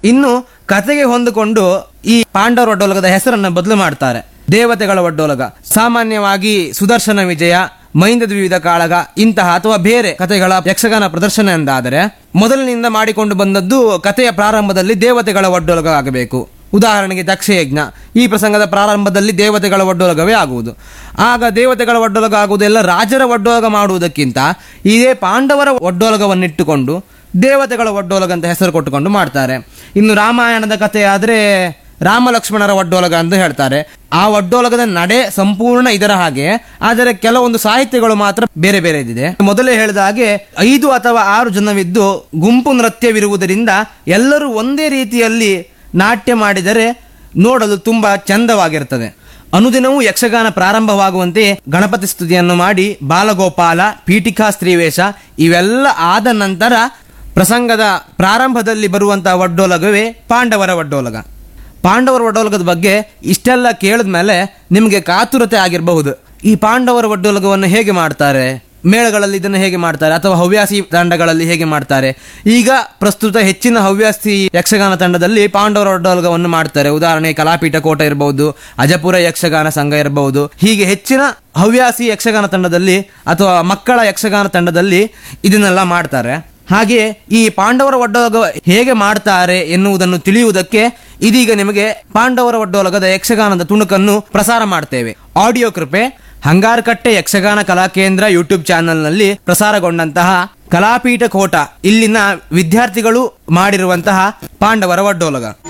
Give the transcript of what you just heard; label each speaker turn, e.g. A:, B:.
A: ಇನ್ನು ಕತೆಗೆ ಹೊಂದಿಕೊಂಡು ಈ ಪಾಂಡವರ ಒಡ್ಡೋಲಗದ ಹೆಸರನ್ನು ಬದಲು ಮಾಡ್ತಾರೆ ದೇವತೆಗಳ ಒಡ್ಡೋಲಗ ಸಾಮಾನ್ಯವಾಗಿ ಸುದರ್ಶನ ವಿಜಯ ಮೈಂದದ ವಿವಿಧ ಕಾಳಗ ಇಂತಹ ಅಥವಾ ಬೇರೆ ಕತೆಗಳ ಯಕ್ಷಗಾನ ಪ್ರದರ್ಶನ ಎಂದಾದರೆ ಮೊದಲಿನಿಂದ ಮಾಡಿಕೊಂಡು ಬಂದದ್ದು ಕಥೆಯ ಪ್ರಾರಂಭದಲ್ಲಿ ದೇವತೆಗಳ ಒಡ್ಡೋಲಗ ಆಗಬೇಕು ಉದಾಹರಣೆಗೆ ದಕ್ಷಯಜ್ಞ ಈ ಪ್ರಸಂಗದ ಪ್ರಾರಂಭದಲ್ಲಿ ದೇವತೆಗಳ ಒಡ್ಡೋಲಗವೇ ಆಗುವುದು ಆಗ ದೇವತೆಗಳ ಒಡ್ಡೋಲಗ ಆಗುವುದೆಲ್ಲ ರಾಜರ ಒಡ್ಡೋಲಗ ಮಾಡುವುದಕ್ಕಿಂತ ಇದೇ ಪಾಂಡವರ ಒಡ್ಡೋಲಗವನ್ನಿಟ್ಟುಕೊಂಡು ದೇವತೆಗಳ ಒಡ್ಡೋಲಗ ಅಂತ ಹೆಸರು ಕೊಟ್ಟುಕೊಂಡು ಮಾಡ್ತಾರೆ ಇನ್ನು ರಾಮಾಯಣದ ಕಥೆ ಆದರೆ ರಾಮ ಲಕ್ಷ್ಮಣರ ಒಡ್ಡೋಲಗ ಅಂತ ಹೇಳ್ತಾರೆ ಆ ಒಡ್ಡೋಲಗದ ನಡೆ ಸಂಪೂರ್ಣ ಇದರ ಹಾಗೆ ಆದರೆ ಕೆಲವೊಂದು ಸಾಹಿತ್ಯಗಳು ಮಾತ್ರ ಬೇರೆ ಬೇರೆ ಇದಿದೆ ಮೊದಲೇ ಹೇಳಿದ ಹಾಗೆ ಐದು ಅಥವಾ ಆರು ಜನವಿದ್ದು ಗುಂಪು ನೃತ್ಯವಿರುವುದರಿಂದ ಎಲ್ಲರೂ ಒಂದೇ ರೀತಿಯಲ್ಲಿ ನಾಟ್ಯ ಮಾಡಿದರೆ ನೋಡಲು ತುಂಬಾ ಚಂದವಾಗಿರ್ತದೆ ಅನುದಿನವೂ ಯಕ್ಷಗಾನ ಪ್ರಾರಂಭವಾಗುವಂತೆ ಗಣಪತಿ ಸ್ತುತಿಯನ್ನು ಮಾಡಿ ಬಾಲಗೋಪಾಲ ಪೀಠಿಕಾ ಸ್ತ್ರೀವೇಷ ಇವೆಲ್ಲ ಆದ ನಂತರ ಪ್ರಸಂಗದ ಪ್ರಾರಂಭದಲ್ಲಿ ಬರುವಂತಹ ಒಡ್ಡೋಲಗವೇ ಪಾಂಡವರ ಒಡ್ಡೋಲಗ ಪಾಂಡವರ ಒಡ್ಡೋಲಗದ ಬಗ್ಗೆ ಇಷ್ಟೆಲ್ಲ ಕೇಳಿದ್ಮೇಲೆ ನಿಮಗೆ ಕಾತುರತೆ ಆಗಿರಬಹುದು ಈ ಪಾಂಡವರ ಒಡ್ಡೋಲಗವನ್ನು ಹೇಗೆ ಮಾಡ್ತಾರೆ ಮೇಳಗಳಲ್ಲಿ ಇದನ್ನು ಹೇಗೆ ಮಾಡ್ತಾರೆ ಅಥವಾ ಹವ್ಯಾಸಿ ತಂಡಗಳಲ್ಲಿ ಹೇಗೆ ಮಾಡ್ತಾರೆ ಈಗ ಪ್ರಸ್ತುತ ಹೆಚ್ಚಿನ ಹವ್ಯಾಸಿ ಯಕ್ಷಗಾನ ತಂಡದಲ್ಲಿ ಪಾಂಡವರ ಒಡ್ಡೋಲಗವನ್ನು ಮಾಡ್ತಾರೆ ಉದಾಹರಣೆ ಕಲಾಪೀಠ ಕೋಟ ಇರಬಹುದು ಅಜಪುರ ಯಕ್ಷಗಾನ ಸಂಘ ಇರಬಹುದು ಹೀಗೆ ಹೆಚ್ಚಿನ ಹವ್ಯಾಸಿ ಯಕ್ಷಗಾನ ತಂಡದಲ್ಲಿ ಅಥವಾ ಮಕ್ಕಳ ಯಕ್ಷಗಾನ ತಂಡದಲ್ಲಿ ಇದನ್ನೆಲ್ಲ ಮಾಡ್ತಾರೆ ಹಾಗೆ ಈ ಪಾಂಡವರ ಒಡ್ಡೋಲಗ ಹೇಗೆ ಮಾಡ್ತಾರೆ ಎನ್ನುವುದನ್ನು ತಿಳಿಯುವುದಕ್ಕೆ ಇದೀಗ ನಿಮಗೆ ಪಾಂಡವರ ಒಡ್ಡೋಲಗದ ಯಕ್ಷಗಾನದ ತುಣುಕನ್ನು ಪ್ರಸಾರ ಮಾಡ್ತೇವೆ ಆಡಿಯೋ ಕೃಪೆ ಹಂಗಾರಕಟ್ಟೆ ಯಕ್ಷಗಾನ ಕಲಾಕೇಂದ್ರ ಯೂಟ್ಯೂಬ್ ಚಾನೆಲ್ನಲ್ಲಿ ಪ್ರಸಾರಗೊಂಡಂತಹ ಕಲಾಪೀಠ ಕೋಟ ಇಲ್ಲಿನ ವಿದ್ಯಾರ್ಥಿಗಳು ಮಾಡಿರುವಂತಹ ಪಾಂಡವರ ಒಡ್ಡೋಲಗ